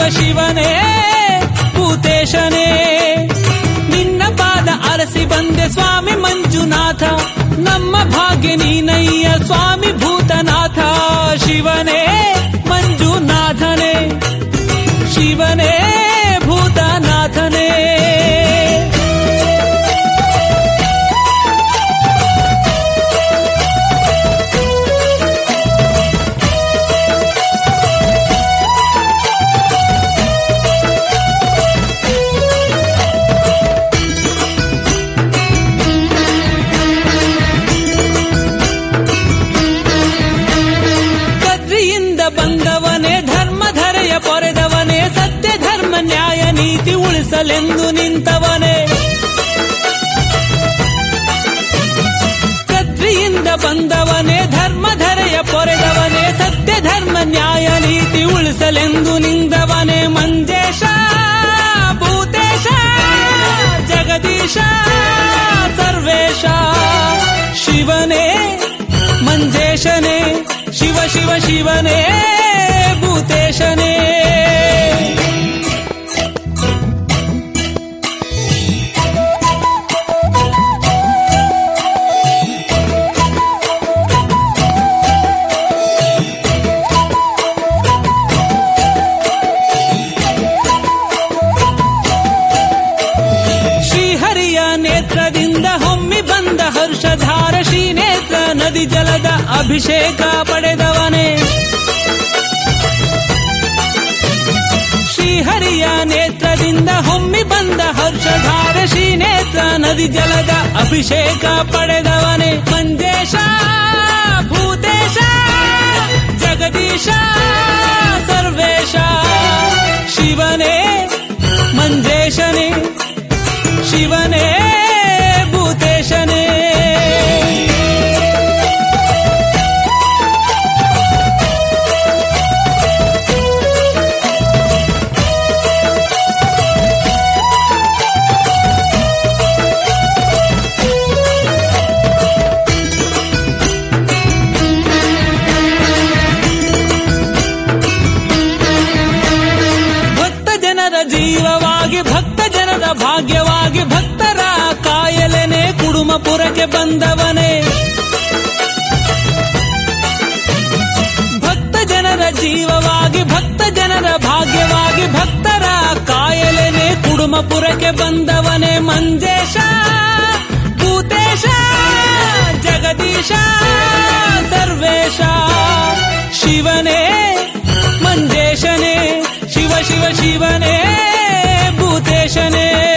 ಶಿವನೇ ಭೂತೇಶನೇ ನಿನ್ನ ಪಾದ ಅರಸಿ ಬಂದೆ ಸ್ವಾಮಿ ಮಂಜುನಾಥ ನಮ್ಮ ಭಾಗ್ಯ ನೀನಯ್ಯ ಸ್ವಾಮಿ ಭೂತನಾಥ ಶಿವನೇ ಮಂಜುನಾಥನೇ ಶಿವನೇ ಭೂತನಾಥನೇ ಕದ್ರಿಯಿಂದ ಬಂದವನೇ ಧರ್ಮಧರೆಯ ಪೊರೆದವನೇ ಸತ್ಯ ಧರ್ಮ ನ್ಯಾಯ ನೀತಿ ಉಳಿಸಲೆಂದು ನಿಂತವನೇ ಕದ್ರಿಯಿಂದ ಬಂದವನೇ ಧರ್ಮಧರೆಯ ಪೊರೆದವನೇ ಸತ್ಯ ಧರ್ಮ ನ್ಯಾಯ ನೀತಿ ಉಳಿಸಲೆಂದು ನಿಂದವನೇ ಮಂಜೇಶ ಭೂತೇಶ ಜಗದೀಶ ಸರ್ವೇಶ ಶಿವನೇ ಮಂಜೇಶನೇ ಶಿವ ಶಿವ ಶಿವನೇ ಭೂತೇಶನೇ ಶ್ರೀಹರಿಯ ನೇತ್ರದಿಂದ ಹೊಮ್ಮಿ ಬಂದ ಹರ್ಷಧಾರ ಶ್ರೀನೇತ್ರ ನದಿ ಜಲದ ಅಭಿಷೇಕ ಪಡೆದವನೇ ಶ್ರೀಹರಿಯ ನೇತ್ರದಿಂದ ಹೊಮ್ಮಿ ಬಂದ ಹರ್ಷಧಾರ ಶ್ರೀನೇತ್ರ ನದಿ ಜಲದ ಅಭಿಷೇಕ ಪಡೆದವನೇ ಮಂಜೇಶ ಭೂತೇಶ ಜಗದೀಶ ಸರ್ವೇಶ ಶಿವನೇ ಮಂಜೇಶನೇ ಶಿವನೇ ಭೂತೇಶನೇ ಭಕ್ತ ಜನರ ಜೀವವಾಗಿ ಭಕ್ತ ಜನರ ಭಾಗ್ಯವಾಗಿ ಭಕ್ತರ ಕಾಯಲೆನೆ ಕುಡುಮಪುರಕ್ಕೆ ಬಂದವನೇ ಭಕ್ತ ಜನರ ಜೀವವಾಗಿ ಭಕ್ತ ಜನರ ಭಾಗ್ಯವಾಗಿ ಭಕ್ತರ ಕಾಯಲೆನೆ ಕುಡುಮಪುರಕ್ಕೆ ಬಂದವನೇ ಮಂಜೇಶ ಭೂತೇಶ ಜಗದೀಶ ಸರ್ವೇಶ ಶಿವನೇ ಮಂಜೇಶನೇ ಶಿವ ಶಿವ ಶಿವನೇ ಭೂತೇಶನೇ